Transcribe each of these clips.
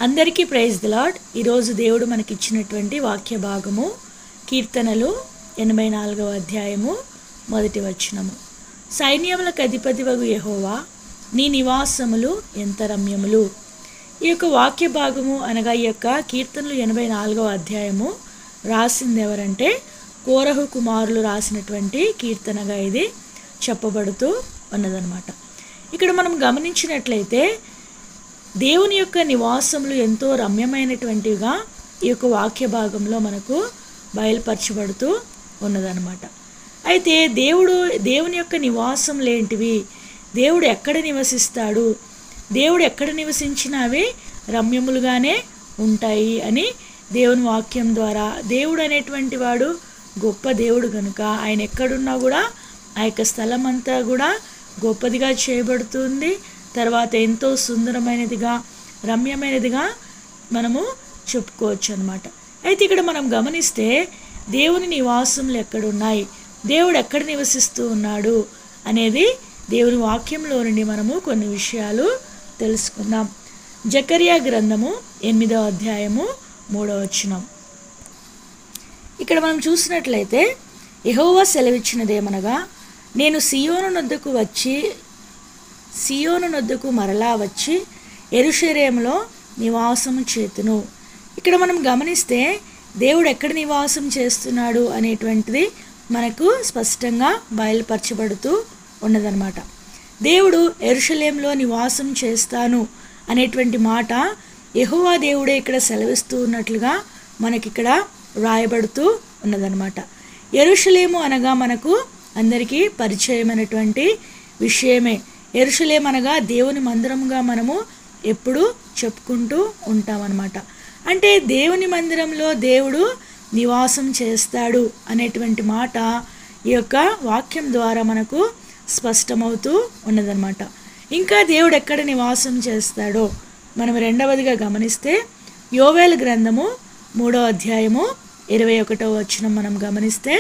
అందరికీ praise the lord ఈరోజు దేవుడు మనకిచ్చినటువంటి వాక్య భాగము కీర్తనలు ఎనభై నాలుగవ అధ్యాయము మొదటి వచనము సైన్యములకు అధిపతివగు యెహోవా నీ నివాసములు ఎంత రమ్యములు ఈ యొక్క వాక్య భాగము అనగా ఈ యొక్క కీర్తనలు ఎనభై నాలుగవ అధ్యాయము రాసింది ఎవరంటే కోరహు కుమారులు రాసినటువంటి కీర్తనగా ఇది చెప్పబడుతూ ఉన్నదన్నమాట ఇక్కడ మనం గమనించినట్లయితే దేవుని యొక్క నివాసములు ఎంతో రమ్యమైనటువంటివిగా ఈ యొక్క వాక్య భాగంలో మనకు బయలుపరచబడుతూ ఉన్నదన్నమాట అయితే దేవుడు దేవుని యొక్క నివాసములు ఏంటివి దేవుడు ఎక్కడ నివసిస్తాడు దేవుడు ఎక్కడ నివసించినా అవి రమ్యములుగానే ఉంటాయి అని దేవుని వాక్యం ద్వారా దేవుడు అనేటువంటి వాడు గొప్ప దేవుడు కనుక ఆయన ఎక్కడున్నా కూడా ఆ యొక్క స్థలం అంతా కూడా గొప్పదిగా చేయబడుతుంది తర్వాత ఎంతో సుందరమైనదిగా రమ్యమైనదిగా మనము చెప్పుకోవచ్చు అనమాట అయితే ఇక్కడ మనం గమనిస్తే దేవుని నివాసములు ఎక్కడున్నాయి దేవుడు ఎక్కడ నివసిస్తూ ఉన్నాడు అనేది దేవుని వాక్యంలో నుండి మనము కొన్ని విషయాలు తెలుసుకుందాం జకరియా గ్రంథము ఎనిమిదవ అధ్యాయము మూడవ వచనం ఇక్కడ మనం చూసినట్లయితే యెహోవా సెలవిచ్చినదేమనగా నేను సియోను నొద్దకు వచ్చి సియోను నొద్దకు మరలా వచ్చి ఎరుషరేములో నివాసము చేతును ఇక్కడ మనం గమనిస్తే దేవుడు ఎక్కడ నివాసం చేస్తున్నాడు అనేటువంటిది మనకు స్పష్టంగా బయలుపరచబడుతూ ఉన్నదన్నమాట దేవుడు ఎరుషలేంలో నివాసం చేస్తాను అనేటువంటి మాట యెహోవా దేవుడే ఇక్కడ సెలవిస్తూ ఉన్నట్లుగా మనకిక్కడ వ్రాయబడుతూ ఉన్నదన్నమాట ఎరుషలేము అనగా మనకు అందరికీ పరిచయమైనటువంటి విషయమే ఎరుషలేం అనగా దేవుని మందిరముగా మనము ఎప్పుడు చెప్పుకుంటూ ఉంటామన్నమాట అంటే దేవుని మందిరంలో దేవుడు నివాసం చేస్తాడు అనేటువంటి మాట ఈ యొక్క వాక్యం ద్వారా మనకు స్పష్టమవుతూ ఉన్నదన్నమాట ఇంకా దేవుడు ఎక్కడ నివాసం చేస్తాడో మనం రెండవదిగా గమనిస్తే యోవేల్ గ్రంథము మూడో అధ్యాయము ఇరవై ఒకటో వచ్చిన మనం గమనిస్తే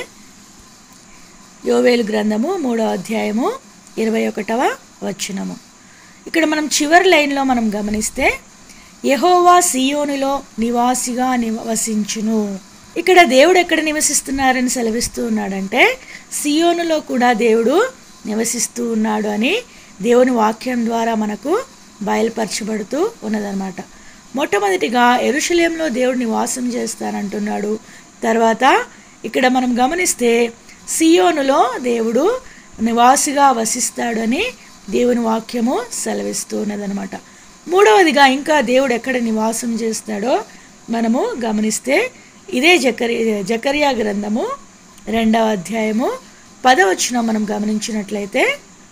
యోవేలు గ్రంథము మూడో అధ్యాయము ఇరవై ఒకటవ వచనము ఇక్కడ మనం చివరి లైన్లో మనం గమనిస్తే యహోవా సియోనులో నివాసిగా నివసించును ఇక్కడ దేవుడు ఎక్కడ నివసిస్తున్నారని సెలవిస్తూ ఉన్నాడంటే సియోనులో కూడా దేవుడు నివసిస్తూ ఉన్నాడు అని దేవుని వాక్యం ద్వారా మనకు బయలుపరచబడుతూ ఉన్నదన్నమాట మొట్టమొదటిగా ఎరుషలేంలో దేవుడు నివాసం చేస్తానంటున్నాడు తర్వాత ఇక్కడ మనం గమనిస్తే సియోనులో దేవుడు నివాసిగా వసిస్తాడని దేవుని వాక్యము సెలవిస్తూ ఉన్నదనమాట మూడవదిగా ఇంకా దేవుడు ఎక్కడ నివాసం చేస్తాడో మనము గమనిస్తే ఇదే జకరి జకరియా గ్రంథము రెండవ అధ్యాయము పదవచనం మనం గమనించినట్లయితే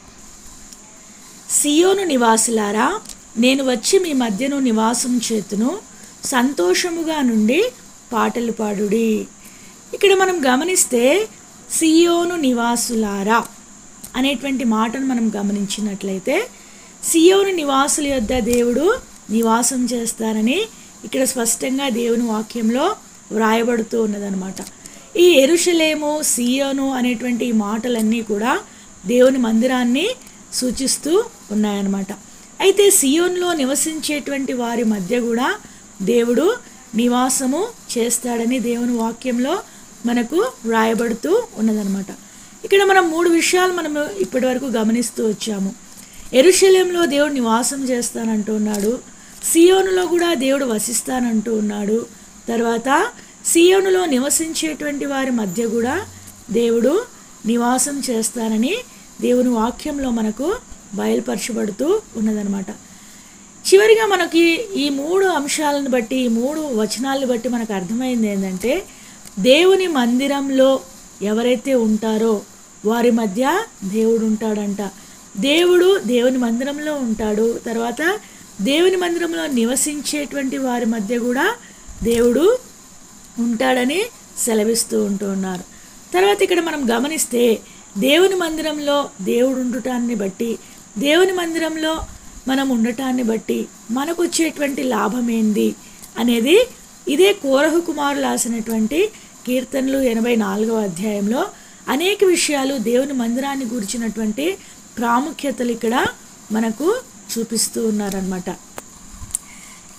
సియోను నివాసులారా నేను వచ్చి మీ మధ్యను నివాసం చేతును సంతోషముగా నుండి పాటలు పాడుడి ఇక్కడ మనం గమనిస్తే సియోను నివాసులారా అనేటువంటి మాటను మనం గమనించినట్లయితే సియోను నివాసుల యొద్ద దేవుడు నివాసం చేస్తారని ఇక్కడ స్పష్టంగా దేవుని వాక్యంలో వ్రాయబడుతూ ఉన్నదనమాట ఈ ఎరుషలేము సియోను అనేటువంటి ఈ మాటలన్నీ కూడా దేవుని మందిరాన్ని సూచిస్తూ ఉన్నాయన్నమాట అయితే సియోన్లో నివసించేటువంటి వారి మధ్య కూడా దేవుడు నివాసము చేస్తాడని దేవుని వాక్యంలో మనకు వ్రాయబడుతూ ఉన్నదనమాట ఇక్కడ మనం మూడు విషయాలు మనము ఇప్పటి వరకు గమనిస్తూ వచ్చాము ఎరుశల్యంలో దేవుడు నివాసం చేస్తానంటూ ఉన్నాడు సియోనులో కూడా దేవుడు వసిస్తానంటూ ఉన్నాడు తర్వాత సియోనులో నివసించేటువంటి వారి మధ్య కూడా దేవుడు నివాసం చేస్తానని దేవుని వాక్యంలో మనకు బయలుపరచబడుతూ ఉన్నదనమాట చివరిగా మనకి ఈ మూడు అంశాలను బట్టి ఈ మూడు వచనాలను బట్టి మనకు అర్థమైంది ఏంటంటే దేవుని మందిరంలో ఎవరైతే ఉంటారో వారి మధ్య దేవుడు ఉంటాడంట దేవుడు దేవుని మందిరంలో ఉంటాడు తర్వాత దేవుని మందిరంలో నివసించేటువంటి వారి మధ్య కూడా దేవుడు ఉంటాడని సెలవిస్తూ ఉంటూ ఉన్నారు తర్వాత ఇక్కడ మనం గమనిస్తే దేవుని మందిరంలో దేవుడు ఉండటాన్ని బట్టి దేవుని మందిరంలో మనం ఉండటాన్ని బట్టి మనకు వచ్చేటువంటి లాభం ఏంది అనేది ఇదే కోరహు కుమారులు రాసినటువంటి కీర్తనలు ఎనభై నాలుగవ అధ్యాయంలో అనేక విషయాలు దేవుని మందిరాన్ని గురించినటువంటి ప్రాముఖ్యతలు ఇక్కడ మనకు చూపిస్తూ ఉన్నారనమాట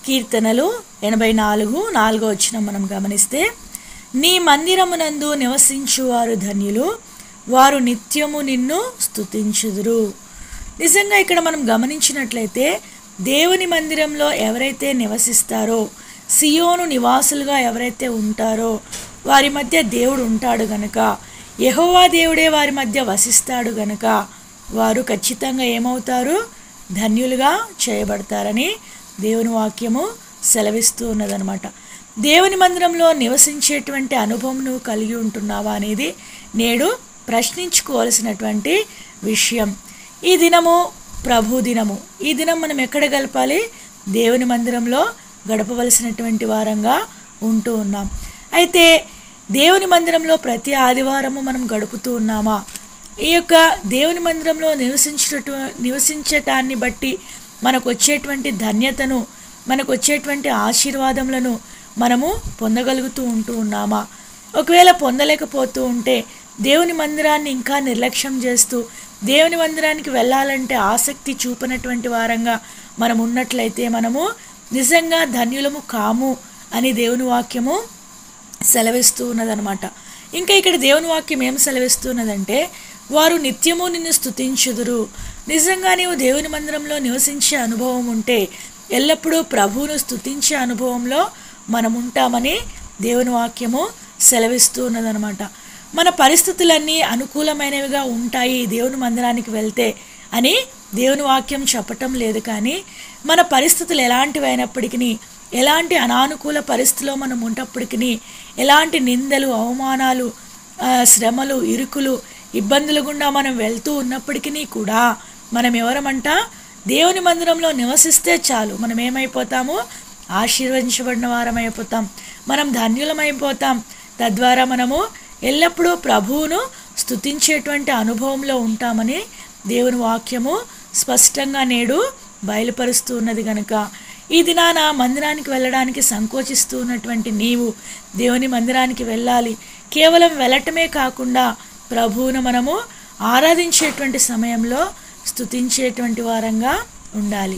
కీర్తనలు ఎనభై నాలుగు నాలుగో వచ్చిన మనం గమనిస్తే నీ మందిరమునందు నివసించువారు ధన్యులు వారు నిత్యము నిన్ను స్తుతించుదురు నిజంగా ఇక్కడ మనం గమనించినట్లయితే దేవుని మందిరంలో ఎవరైతే నివసిస్తారో సియోను నివాసులుగా ఎవరైతే ఉంటారో వారి మధ్య దేవుడు ఉంటాడు గనుక యెహోవా దేవుడే వారి మధ్య వసిస్తాడు గనుక వారు ఖచ్చితంగా ఏమవుతారు ధన్యులుగా చేయబడతారని దేవుని వాక్యము సెలవిస్తూ ఉన్నదనమాట దేవుని మందిరంలో నివసించేటువంటి అనుభవం నువ్వు కలిగి ఉంటున్నావా అనేది నేడు ప్రశ్నించుకోవాల్సినటువంటి విషయం ఈ దినము ప్రభు దినము ఈ దినం మనం ఎక్కడ గడపాలి దేవుని మందిరంలో గడపవలసినటువంటి వారంగా ఉంటూ ఉన్నాం అయితే దేవుని మందిరంలో ప్రతి ఆదివారము మనం గడుపుతూ ఉన్నామా ఈ యొక్క దేవుని మందిరంలో నివసించట నివసించటాన్ని బట్టి మనకు వచ్చేటువంటి ధన్యతను మనకు వచ్చేటువంటి ఆశీర్వాదములను మనము పొందగలుగుతూ ఉంటూ ఉన్నామా ఒకవేళ పొందలేకపోతూ ఉంటే దేవుని మందిరాన్ని ఇంకా నిర్లక్ష్యం చేస్తూ దేవుని మందిరానికి వెళ్ళాలంటే ఆసక్తి చూపినటువంటి వారంగా మనం ఉన్నట్లయితే మనము నిజంగా ధన్యులము కాము అని దేవుని వాక్యము సెలవిస్తూ ఉన్నదనమాట ఇంకా ఇక్కడ దేవుని వాక్యం ఏం సెలవిస్తున్నదంటే వారు నిత్యము నిన్ను స్తుతించుదురు నిజంగా నీవు దేవుని మందిరంలో నివసించే అనుభవం ఉంటే ఎల్లప్పుడూ ప్రభువును స్తుతించే అనుభవంలో మనం ఉంటామని దేవుని వాక్యము సెలవిస్తూ ఉన్నదనమాట మన పరిస్థితులన్నీ అనుకూలమైనవిగా ఉంటాయి దేవుని మందిరానికి వెళ్తే అని దేవుని వాక్యం చెప్పటం లేదు కానీ మన పరిస్థితులు ఎలాంటివి అయినప్పటికీ ఎలాంటి అనానుకూల పరిస్థితిలో మనం ఉన్నప్పటికీ ఎలాంటి నిందలు అవమానాలు ఆ, శ్రమలు ఇరుకులు ఇబ్బందులు గుండా మనం వెళ్తూ ఉన్నప్పటికీ కూడా మనం ఎవరమంట దేవుని మందిరంలో నివసిస్తే చాలు మనం ఏమైపోతాము ఆశీర్వదించబడిన వారం అయిపోతాం మనం ధన్యులమైపోతాం తద్వారా మనము ఎల్లప్పుడూ ప్రభువును స్తుతించేటువంటి అనుభవంలో ఉంటామని దేవుని వాక్యము స్పష్టంగా నేడు బయలుపరుస్తూ ఉన్నది కనుక ఈ దినాన మందిరానికి వెళ్ళడానికి సంకోచిస్తూ ఉన్నటువంటి నీవు దేవుని మందిరానికి వెళ్ళాలి కేవలం వెళ్ళటమే కాకుండా ప్రభువును మనము ఆరాధించేటువంటి సమయంలో స్తుతించేటువంటి వారంగా ఉండాలి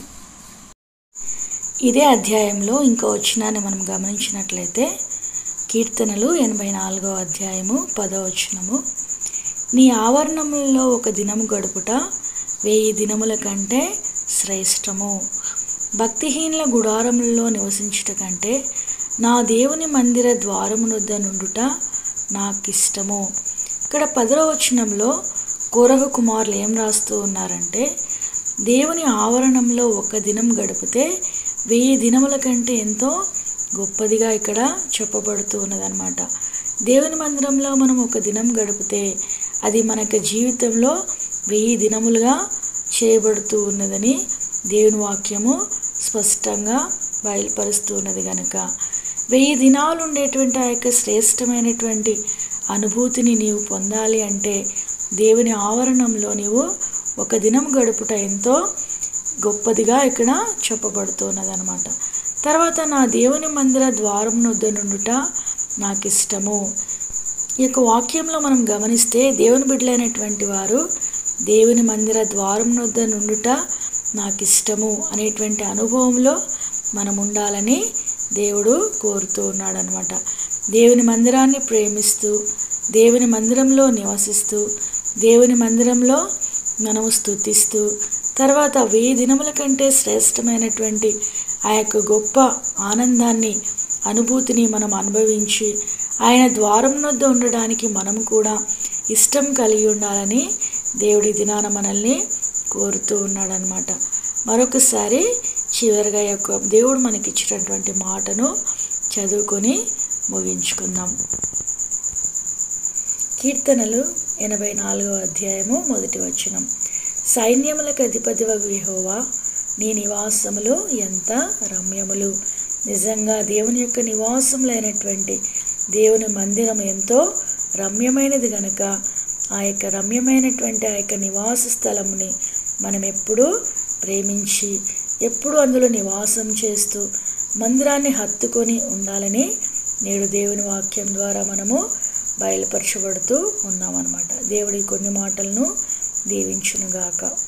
ఇదే అధ్యాయంలో ఇంకో వచనాన్ని మనం గమనించినట్లయితే కీర్తనలు ఎనభై నాలుగో అధ్యాయము పదో వచనము నీ ఆవరణములలో ఒక దినము గడుపుట వెయ్యి దినముల కంటే శ్రేష్టము భక్తిహీనుల గుడారములలో నివసించుట కంటే నా దేవుని మందిర ద్వారమునొద్ద నుండుట నాకిష్టము ఇక్కడ పదవ వచనంలో కోరహు కుమారులు ఏం రాస్తూ ఉన్నారంటే దేవుని ఆవరణంలో ఒక దినం గడిపితే వెయ్యి దినముల కంటే ఎంతో గొప్పదిగా ఇక్కడ చెప్పబడుతూ ఉన్నదన్నమాట దేవుని మందిరంలో మనం ఒక దినం గడిపితే అది మనకి జీవితంలో వెయ్యి దినములుగా చేయబడుతూ ఉన్నదని దేవుని వాక్యము స్పష్టంగా బయలుపరుస్తూ ఉన్నది కనుక వెయ్యి దినాలు ఉండేటువంటి ఆ యొక్క శ్రేష్టమైనటువంటి అనుభూతిని నీవు పొందాలి అంటే దేవుని ఆవరణంలో నీవు ఒక దినం గడుపుట ఎంతో గొప్పదిగా ఇక్కడ చెప్పబడుతున్నదనమాట తర్వాత నా దేవుని మందిర ద్వారం నొద్ద నుండుట నాకు ఇష్టము ఈ యొక్క వాక్యంలో మనం గమనిస్తే దేవుని బిడ్డలైనటువంటి వారు దేవుని మందిర ద్వారం నొద్ద నుండుట నాకు ఇష్టము అనేటువంటి అనుభవంలో మనం ఉండాలని దేవుడు కోరుతూ ఉన్నాడు అనమాట దేవుని మందిరాన్ని ప్రేమిస్తూ దేవుని మందిరంలో నివసిస్తూ దేవుని మందిరంలో మనము స్తుతిస్తూ తర్వాత వెయ్యి దినముల కంటే శ్రేష్టమైనటువంటి ఆ యొక్క గొప్ప ఆనందాన్ని అనుభూతిని మనం అనుభవించి ఆయన ద్వారం వద్ద ఉండడానికి మనం కూడా ఇష్టం కలిగి ఉండాలని దేవుడి దినాన మనల్ని కోరుతూ ఉన్నాడనమాట మరొకసారి చివరిగా ఈ యొక్క దేవుడు మనకి ఇచ్చినటువంటి మాటను చదువుకొని ముగించుకుందాం కీర్తనలు ఎనభై నాలుగో అధ్యాయము మొదటి వచనం సైన్యములకు అధిపతి యెహోవా నీ నివాసములు ఎంత రమ్యములు నిజంగా దేవుని యొక్క నివాసములైనటువంటి దేవుని మందిరం ఎంతో రమ్యమైనది గనుక ఆ యొక్క రమ్యమైనటువంటి ఆ యొక్క నివాస స్థలముని మనం ఎప్పుడూ ప్రేమించి ఎప్పుడు అందులో నివాసం చేస్తూ మందిరాన్ని హత్తుకొని ఉండాలని నేడు దేవుని వాక్యం ద్వారా మనము బయలుపరచబడుతూ ఉన్నామన్నమాట దేవుడి కొన్ని మాటలను దీవించునుగాక